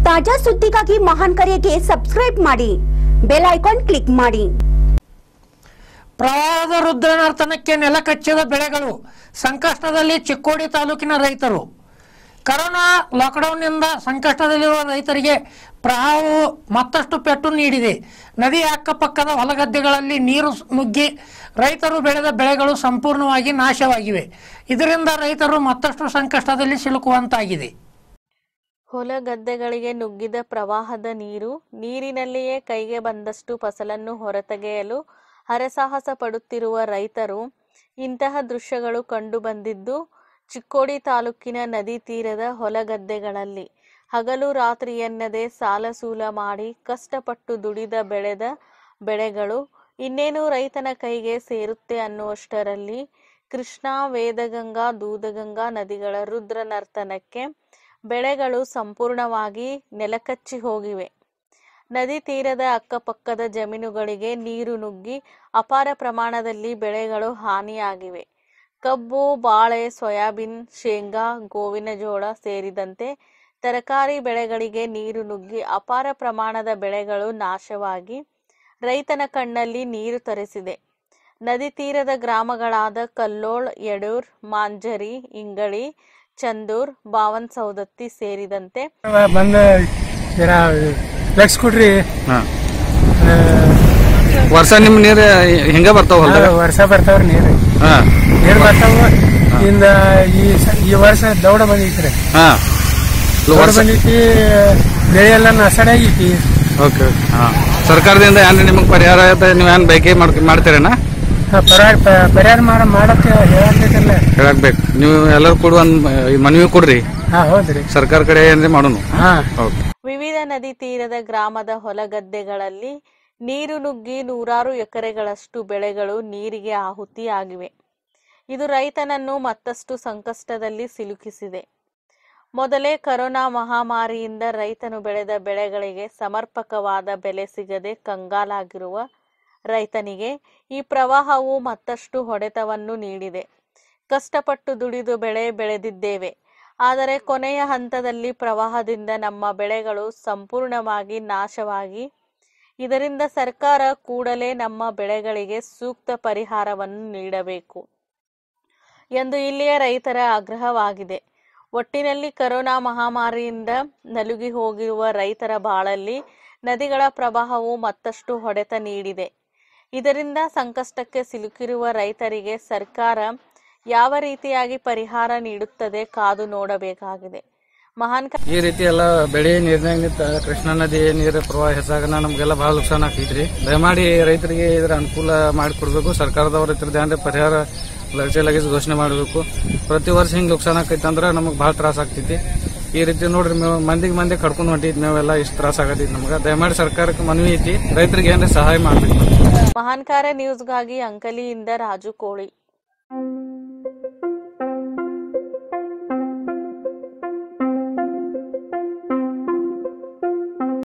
ತಾಜಾ ಸುದ್ದಿಗಾಗಿ ಮಹಾನ್ ಕರೆಗೆ ಸಬ್ಸ್ಕ್ರೈಬ್ ಮಾಡಿ ಬೆಲ್ ಐಕಾನ್ ಕ್ಲಿಕ್ ಮಾಡಿ ಪ್ರವಾಹದ ರುದ್ರನರ್ತನಕ್ಕೆ ನೆಲ ಕಚ್ಚಿದ ಬೆಳೆಗಳು ಸಂಕಷ್ಟದಲ್ಲಿ ಚಿಕ್ಕೋಡಿ ತಾಲೂಕಿನ ರೈತರು ಕರೋನಾ ಲಾಕ್ಡೌನ್ನಿಂದ ಸಂಕಷ್ಟದಲ್ಲಿರುವ ರೈತರಿಗೆ ಪ್ರವಾಹವು ಮತ್ತಷ್ಟು ಪೆಟ್ಟು ನೀಡಿದೆ ನದಿ ಅಕ್ಕಪಕ್ಕದ ಹೊಲಗದ್ದೆಗಳಲ್ಲಿ ನೀರು ನುಗ್ಗಿ ರೈತರು ಬೆಳೆದ ಬೆಳೆಗಳು ಸಂಪೂರ್ಣವಾಗಿ ನಾಶವಾಗಿವೆ ಇದರಿಂದ ರೈತರು ಮತ್ತಷ್ಟು ಸಂಕಷ್ಟದಲ್ಲಿ ಸಿಲುಕುವಂತಾಗಿದೆ ಹೊಲ ಗದ್ದೆಗಳಿಗೆ ನುಗ್ಗಿದ ಪ್ರವಾಹದ ನೀರು ನೀರಿನಲ್ಲಿಯೇ ಕೈಗೆ ಬಂದಷ್ಟು ಫಸಲನ್ನು ಹೊರತೆಗೆಯಲು ಹರಸಾಹಸ ಪಡುತ್ತಿರುವ ರೈತರು ಇಂತಹ ದೃಶ್ಯಗಳು ಕಂಡುಬಂದಿದ್ದು ಚಿಕ್ಕೋಡಿ ತಾಲೂಕಿನ ನದಿ ತೀರದ ಹೊಲಗದ್ದೆಗಳಲ್ಲಿ ಹಗಲು ರಾತ್ರಿ ಎನ್ನದೆ ಸಾಲ ಸೂಲ ಮಾಡಿ ಕಷ್ಟಪಟ್ಟು ದುಡಿದ ಬೆಳೆದ ಬೆಳೆಗಳು ಇನ್ನೇನು ರೈತನ ಕೈಗೆ ಸೇರುತ್ತೆ ಅನ್ನುವಷ್ಟರಲ್ಲಿ ಕೃಷ್ಣಾ ವೇದಗಂಗಾ ದೂದಗಂಗಾ ನದಿಗಳ ರುದ್ರ ನರ್ತನಕ್ಕೆ ಬೆಳೆಗಳು ಸಂಪೂರ್ಣವಾಗಿ ನೆಲಕಚ್ಚಿ ಹೋಗಿವೆ ನದಿ ತೀರದ ಅಕ್ಕಪಕ್ಕದ ಜಮೀನುಗಳಿಗೆ ನೀರು ನುಗ್ಗಿ ಅಪಾರ ಪ್ರಮಾಣದಲ್ಲಿ ಬೆಳೆಗಳು ಹಾನಿಯಾಗಿವೆ ಕಬ್ಬು ಬಾಳೆ ಸೋಯಾಬೀನ್ ಶೇಂಗಾ ಗೋವಿನ ಜೋಳ ಸೇರಿದಂತೆ ತರಕಾರಿ ಬೆಳೆಗಳಿಗೆ ನೀರು ನುಗ್ಗಿ ಅಪಾರ ಪ್ರಮಾಣದ ಬೆಳೆಗಳು ನಾಶವಾಗಿ ರೈತನ ಕಣ್ಣಲ್ಲಿ ನೀರು ತರಿಸಿದೆ ನದಿ ತೀರದ ಗ್ರಾಮಗಳಾದ ಕಲ್ಲೋಳ್ ಯಡೂರ್ ಮಾಂಜರಿ ಇಂಗಳಿ ಚಂದೂರ್ ಬಾವನ್ ಸೌದತ್ತಿ ಸೇರಿದಂತೆ ಬಂದ ಜರ ಲಕ್ಷ ಕೊಡ್ರಿ ಹಾ ವರ್ಷ ನಿಮ್ ನೀರ್ ಹಿಂಗ ಬರ್ತಾವ ಹೊಲ್ದಾಗ ಆ, ವರ್ಷ ಬರ್ತಾವ್ರಿ ನೀರು ಹಾ ನೀರು ಬರ್ತಾವ ಇಂದ ಈ ಸ- ಈ ವರ್ಷ ದೌಡ ಬಂದೈತ್ರಿ ಹಾ ದೌಡ ವರ್ಷ ಬಂದೈತಿ ಬೆಳೆ ಎಲ್ಲ ನಸಡ ಆಗೈತಿ ಓಕೆ ಹಾ ಸರ್ಕಾರದಿಂದ ಏನ್ರಿ ನಿಮಗ್ ಪರಿಹಾರ ಐತೆ ನೀವ್ ಏನ್ ಬೇಕೇ ಮಾಡ್ ಮಾಡ್ತೀರೇನ ಆ, ಪರಿಹಾರ ಪ- ಪರಿಹಾರ ಮಾಡ ಮಾಡಕ್ಕೆ ಹೇಳಬೇಕಲ್ಲ ಹೇಳಕ್ ಬೇಕು ನೀವು ಎಲ್ಲರೂ ಕೂಡ ಒಂದ್ ಮನವಿ ಕೊಡ್ರಿ ಹಾ ಹೌದ್ರಿ ಸರ್ಕಾರ ಕಡೆ ಏನ್ರಿ ಮಾಡೋನು ಹಾ ಓಕೆ ವಿವಿಧ ನದಿ ತೀರದ ಗ್ರಾಮದ ಹೊಲಗದ್ದೆಗಳಲ್ಲಿ ನೀರು ನುಗ್ಗಿ ನೂರಾರು ಎಕರೆಗಳಷ್ಟು ಬೆಳೆಗಳು ನೀರಿಗೆ ಆಹುತಿಯಾಗಿವೆ ಇದು ರೈತನನ್ನು ಮತ್ತಷ್ಟು ಸಂಕಷ್ಟದಲ್ಲಿ ಸಿಲುಕಿಸಿದೆ ಮೊದಲೇ ಕರೋನಾ ಮಹಾಮಾರಿಯಿಂದ ರೈತನು ಬೆಳೆದ ಬೆಳೆಗಳಿಗೆ ಸಮರ್ಪಕವಾದ ಬೆಲೆ ಸಿಗದೆ ಕಂಗಾಲಾಗಿರುವ ರೈತನಿಗೆ ಈ ಪ್ರವಾಹವು ಮತ್ತಷ್ಟು ಹೊಡೆತವನ್ನು ನೀಡಿದೆ ಕಷ್ಟಪಟ್ಟು ದುಡಿದು ಬೆಳೆ ಬೆಳೆದಿದ್ದೇವೆ ಆದರೆ ಕೊನೆಯ ಹಂತದಲ್ಲಿ ಪ್ರವಾಹದಿಂದ ನಮ್ಮ ಬೆಳೆಗಳು ಸಂಪೂರ್ಣವಾಗಿ ನಾಶವಾಗಿ ಇದರಿಂದ ಸರ್ಕಾರ ಕೂಡಲೇ ನಮ್ಮ ಬೆಳೆಗಳಿಗೆ ಸೂಕ್ತ ಪರಿಹಾರವನ್ನು ನೀಡಬೇಕು ಎಂದು ಇಲ್ಲಿಯ ರೈತರ ಆಗ್ರಹವಾಗಿದೆ ಒಟ್ಟಿನಲ್ಲಿ ಕರೋನಾ ಮಹಾಮಾರಿಯಿಂದ ನಲುಗಿ ಹೋಗಿರುವ ರೈತರ ಬಾಳಲ್ಲಿ ನದಿಗಳ ಪ್ರವಾಹವು ಮತ್ತಷ್ಟು ಹೊಡೆತ ನೀಡಿದೆ ಇದರಿಂದ ಸಂಕಷ್ಟಕ್ಕೆ ಸಿಲುಕಿರುವ ರೈತರಿಗೆ ಸರ್ಕಾರ ಯಾವ ರೀತಿಯಾಗಿ ಪರಿಹಾರ ನೀಡುತ್ತದೆ ಕಾದು ನೋಡಬೇಕಾಗಿದೆ ಮಹಾನ್ ಕ- ಈ ರೀತಿ ಎಲ್ಲ ಬೆಳೆ ನೀರಿನಾಗ ನಿಂತ ಕೃಷ್ಣಾ ನದಿ ನೀರು ಪ್ರವಾಹ ಹೆಚ್ಚಾಗನ ನಮ್ಗೆಲ್ಲ ಬಹಳ ನುಕ್ಸಾನ್ ಆಗ್ತೈತ್ರಿ ದಯಮಾಡಿ ರೈತರಿಗೆ ಇದ್ರ ಅನುಕೂಲ ಮಾಡಿಕೊಡ್ಬೇಕು ಸರ್ಕಾರದವ್ರ ಇದ್ರದ್ದು ಏನ್ರಿ ಪರಿಹಾರ ಲಗಜೆ ಲಗೇಜ್ ಘೋಷಣೆ ಮಾಡಬೇಕು ಪ್ರತಿ ವರ್ಷ ಹಿಂಗ್ ನುಕ್ಸಾನ್ ಆಕೈತಿ ಅಂದ್ರೆ ನಮಗೆ ಬಹಳ ತ್ರಾಸ ಆಗ್ತೈತಿ ಈ ರೀತಿ ನೋಡ್ರಿ ಮೇವು ಮಂದಿಗೆ ಮಂದಿ ಕಡ್ಕೊಂಡು ಹೊಂಟಿದ್ ಮೇವೆಲ್ಲ ಇಷ್ಟು ತ್ರಾಸ ಆಗತೈತಿ ನಮ್ಗೆ ದಯಮಾಡಿ ಸರ್ಕಾರಕ್ಕೆ ಮನವಿ ಐತಿ ರೈತರಿಗೆ ಏನ್ರಿ ಸಹಾಯ ಮಾಡ್ಬೇಕು ಮಹಾನ್ ಕಾರ್ಯ ನ್ಯೂಸ್ಗಾಗಿ ಅಂಕಲಿಯಿಂದ ರಾಜು ಕೋಳಿ